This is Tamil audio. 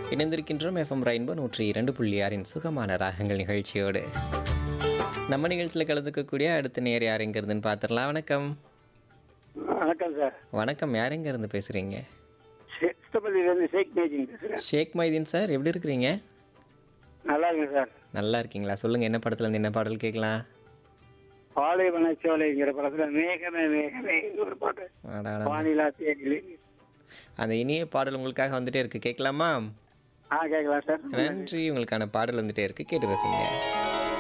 இணைந்திருக்கின்றோம் எஃப்எம் ரெயின்போ நூற்றி இரண்டு புள்ளி ஆறின் சுகமான ராகங்கள் நிகழ்ச்சியோடு நம்ம நிகழ்ச்சியில் கலந்துக்கக்கூடிய அடுத்த நேர் யார் எங்க இருந்துன்னு பார்த்துடலாம் வணக்கம் வணக்கம் சார் வணக்கம் யார் எங்க இருந்து பேசுறீங்க சித்தப்பள்ளியிலேருந்து ஷேக் மேஜிங் பேசுகிறேன் ஷேக் மைதீன் சார் எப்படி இருக்கிறீங்க நல்லா இருக்கேன் சார் நல்லா இருக்கீங்களா சொல்லுங்க என்ன படத்துல இருந்து என்ன பாடல் கேட்கலாம் பாலைவன சோலைங்கிற படத்தில் மேகமே மேகமே ஒரு பாட்டு அடாடா. வானிலா தேனிலே அந்த இனிய பாடல் உங்களுக்காக வந்துட்டே இருக்கு கேட்கலாமா ஆ கேட்கலாம் சார் நன்றி உங்களுக்கான பாடல் வந்துட்டே இருக்கு கேட்டு ரசிங்க